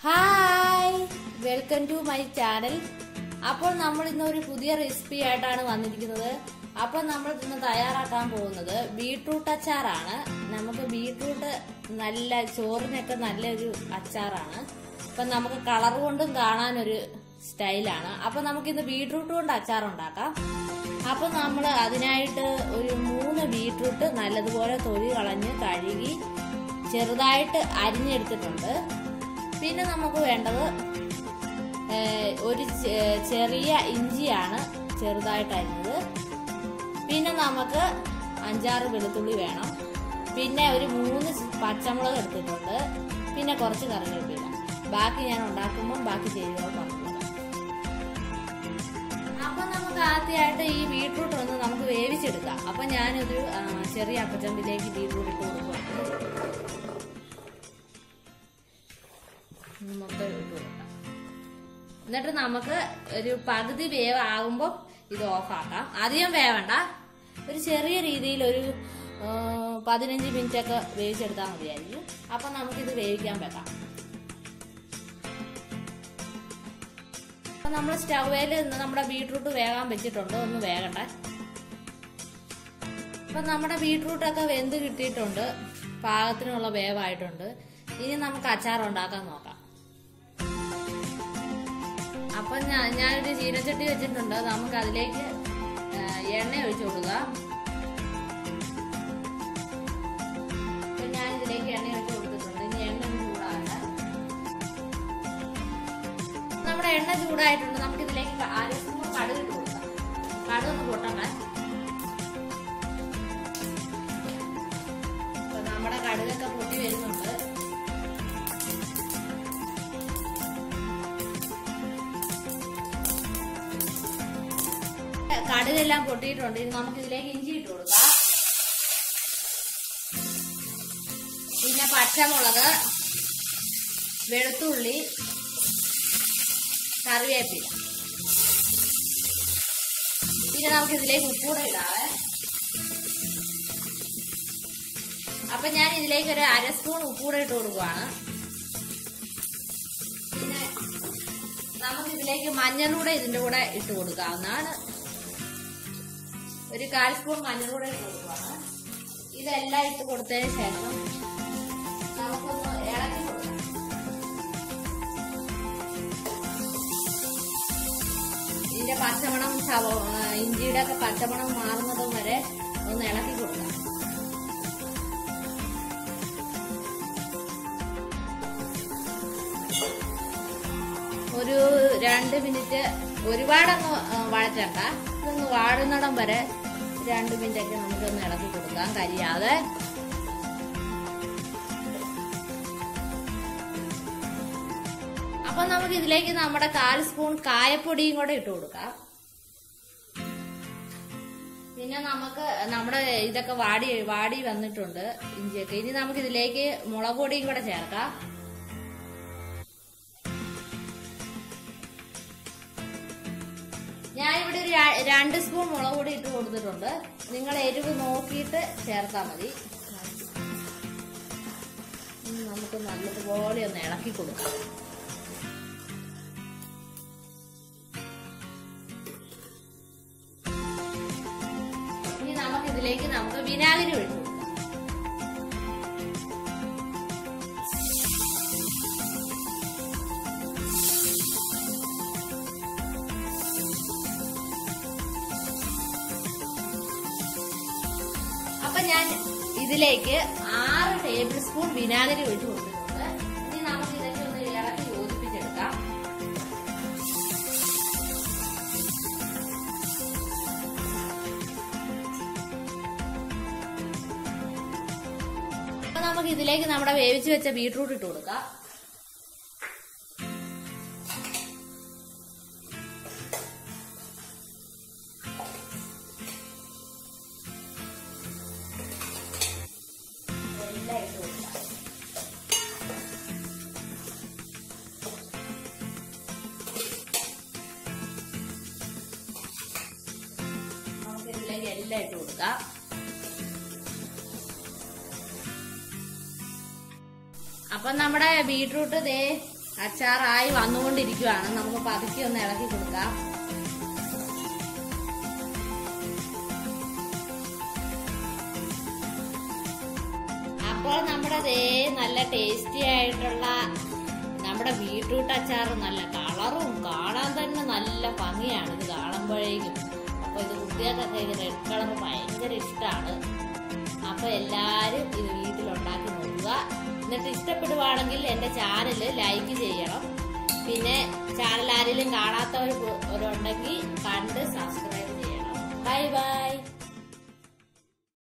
hi welcome to my channel അപ്പോൾ നമ്മൾ ഇന്ന് ഒരു പുതിയ റെസിപ്പി ആയിട്ടാണ് വന്നിരിക്കുന്നത് അപ്പോൾ നമ്മൾ ഇന്ന് തയ്യാറാക്കാൻ പോകുന്നത് ബീട്രൂട്ട് അച്ചാറാണ് നമുക്ക് ബീട്രൂട്ട് നല്ല ചോറിനൊക്കെ നല്ലൊരു അച്ചാറാണ് അപ്പം നമുക്ക് കളർ കൊണ്ടും കാണാനൊരു സ്റ്റൈലാണ് അപ്പൊ നമുക്കിന്ന് ബീട്രൂട്ട് കൊണ്ട് അച്ചാർ ഉണ്ടാക്കാം അപ്പൊ നമ്മൾ അതിനായിട്ട് ഒരു മൂന്ന് ബീട്രൂട്ട് നല്ലതുപോലെ തൊലി കളഞ്ഞ് കഴുകി ചെറുതായിട്ട് അരിഞ്ഞെടുത്തിട്ടുണ്ട് പിന്നെ നമുക്ക് വേണ്ടത് ഏഹ്, ഒരു ചെ- ചെറിയ ഇഞ്ചിയാണ് ചെറുതായിട്ട് അരിഞ്ഞത് പിന്നെ നമുക്ക് അഞ്ചാറ് വെളുത്തുള്ളി വേണം പിന്നെ ഒരു മൂന്ന് പച്ചമുളക് എടുത്തിട്ടുണ്ട് പിന്നെ കുറച്ച് കറിവേപ്പില ബാക്കി ഞാൻ ഉണ്ടാക്കുമ്പോൾ ബാക്കി ചേരുവകൾ പറഞ്ഞുതരാം അപ്പൊ നമുക്ക് ആദ്യമായിട്ട് ഈ ബീട്രൂട്ട് ഒന്ന് നമുക്ക് വേവിച്ചെടുക്കാം അപ്പൊ ഞാനൊരു ആ, ചെറിയ അപ്പച്ചമ്പിലേക്ക് ബീട്രൂട്ട് ഇട്ട് കൊടുക്കുകയാണ് ഒന്ന് മൊത്തം ഇട്ട് കൊടുക്കാം എന്നിട്ട് നമുക്ക് ഒരു പകുതി വേവ് ആകുമ്പോൾ ഇത് ഓഫാക്കാം അധികം വേവണ്ട ഒരു ചെറിയ രീതിയിൽ ഒരു ആ, പതിനഞ്ച് മിനിറ്റ് ഒക്കെ വേവിച്ചെടുത്താൽ മതിയായിരിക്കും അപ്പൊ നമുക്കിത് വേവിക്കാൻ വെക്കാം അപ്പൊ നമ്മൾ സ്റ്റൗവേല് നമ്മുടെ ബീട്രൂട്ട് വേകാൻ വെച്ചിട്ടുണ്ട് ഒന്ന് വേകട്ടെ അപ്പൊ നമ്മുടെ ബീട്രൂട്ട് ഒക്കെ വെന്ത് കിട്ടിയിട്ടുണ്ട് പാകത്തിനുള്ള വേവായിട്ടുണ്ട് ഇനി നമുക്ക് അച്ചാർ ഉണ്ടാക്കാൻ നോക്കാം അപ്പൊ ഞാൻ ഞാനൊരു ചീനച്ചട്ടി വെച്ചിട്ടുണ്ട് നമുക്ക് അതിലേക്ക് ആ, എണ്ണ ഒഴിച്ചു കൊടുക്കുക അപ്പൊ ഞാൻ ഇതിലേക്ക് എണ്ണ ഒഴിച്ചു കൊടുത്തിട്ടുണ്ട് ഇനി എണ്ണ ഒന്ന് ചൂടാകട്ടെ നമ്മുടെ എണ്ണ ചൂടായിട്ടുണ്ട് നമുക്ക് ഇതിലേക്ക് അര സ്പൂൺ കടുക് ഇട്ട് കൊടുക്കാം കടുക് ഒന്ന് പൊട്ടണ്ടേ അപ്പൊ നമ്മുടെ കടുകൊക്കെ പൊട്ടി വരുന്നുണ്ട് കടുകെല്ലാം പൊട്ടിയിട്ടുണ്ട് ഇനി നമുക്ക് ഇതിലേക്ക് ഇഞ്ചി ഇട്ട് കൊടുക്കാം പിന്നെ പച്ചമുളക് വെളുത്തുള്ളി കറിവേപ്പില പിന്നെ നമുക്ക് ഇതിലേക്ക് ഉപ്പൂടെ ഇടാവേ അപ്പൊ ഞാൻ ഇതിലേക്ക് ഒരു അര സ്പൂൺ ഉപ്പൂടെ ഇട്ട് കൊടുക്കുവാണ് പിന്നെ നമുക്ക് ഇതിലേക്ക് മഞ്ഞളൂടെ ഇതിന്റെ കൂടെ ഇട്ട് കൊടുക്കാവുന്നതാണ് ഒരു കാൽ സ്പൂൺ മഞ്ഞളൂടെ ഇട്ട് കൊടുക്കുവാണ് ഇതെല്ലാം ഇട്ട് കൊടുത്തതിന് ശേഷം നമുക്കൊന്ന് ഇളക്കി കൊടുക്കാം ഇതിന്റെ പച്ചമണം ചവ ഇഞ്ചിയുടെ ഒക്കെ പച്ചമണം മാറുന്നതും വരെ ഒന്ന് ഇളക്കി കൊടുക്കാം ഒരു രണ്ട് മിനിറ്റ് ഒരുപാടങ്ങ് ആ, വഴറ്റണ്ട ഇതൊന്ന് വാടുന്നിടം വരെ രണ്ട് മിനിറ്റ് ഒക്കെ നമുക്കൊന്ന് ഇളക്കി കൊടുക്കാം കരിയാതെ അപ്പൊ നമുക്ക് ഇതിലേക്ക് നമ്മുടെ കാൽ സ്പൂൺ കായപ്പൊടിയും കൂടെ ഇട്ട് കൊടുക്കാം പിന്നെ നമുക്ക് നമ്മുടെ ഇതൊക്കെ വാടി വാടി വന്നിട്ടുണ്ട് ഇഞ്ചിയൊക്കെ ഇനി നമുക്ക് ഇതിലേക്ക് മുളക് പൊടിയും കൂടെ ചേർക്കാം ഞാനിവിടെ ഒരു ര- രണ്ട് സ്പൂൺ മുളക് പൊടി ഇട്ട് കൊടുത്തിട്ടുണ്ട് നിങ്ങൾ എരിവ് നോക്കിയിട്ട് ചേർത്താൽ മതി ഇനി നമുക്ക് നല്ലതുപോലെ ഒന്ന് ഇളക്കി കൊടുക്കാം ഇനി നമുക്ക് ഇതിലേക്ക് നമുക്ക് വിനാഗിരി ഒഴിച്ചു കൊടുക്കാം അപ്പൊ ഞാൻ ഇതിലേക്ക് ആറ് ടേബിൾ സ്പൂൺ വിനാഗിരി ഒഴിച്ചു കൊടുത്തിട്ടുണ്ട് ഇനി നമുക്ക് ഇതൊക്കെ ഒന്ന് ഇളക്കി യോജിപ്പിച്ചെടുക്കാം അപ്പൊ നമുക്ക് ഇതിലേക്ക് നമ്മുടെ വേവിച്ച് വെച്ച ബീട്രൂട്ട് ഇട്ട് കൊടുക്കാം എല്ലാം ഇട്ട് കൊടുക്കാം നമുക്ക് ഇതിലേക്ക് എല്ലാം ഇട്ട് കൊടുക്കാം അപ്പൊ നമ്മുടെ ബീട്രൂട്ട് ദേ അച്ചാറായി വന്നുകൊണ്ടിരിക്കുവാണ് നമുക്ക് പതുക്കി ഒന്ന് ഇളക്കി കൊടുക്കാം അപ്പോൾ നമ്മുടെ ദേ നല്ല ടേസ്റ്റി ആയിട്ടുള്ള നമ്മുടെ ബീട്രൂട്ട് അച്ചാർ നല്ല കളറും കാണാൻ തന്നെ നല്ല ഭംഗിയാണ് ഇത് കാണുമ്പോഴേക്കും അപ്പൊ ഇത് കുട്ടികൾക്കൊക്കെ ഇത് റെഡ് കളർ ഭയങ്കര ഇഷ്ടമാണ് അപ്പൊ എല്ലാരും ഇത് വീട്ടിലുണ്ടാക്കി നോക്കുക എന്നിട്ട് ഇഷ്ടപ്പെടുവാണെങ്കിൽ എന്റെ ചാനൽ ലൈക്ക് ചെയ്യണം പിന്നെ ചാനൽ ആരെങ്കിലും കാണാത്തവർ ഉണ്ടെങ്കിൽ കണ്ട് സബ്സ്ക്രൈബ് ചെയ്യണം ബൈ ബൈ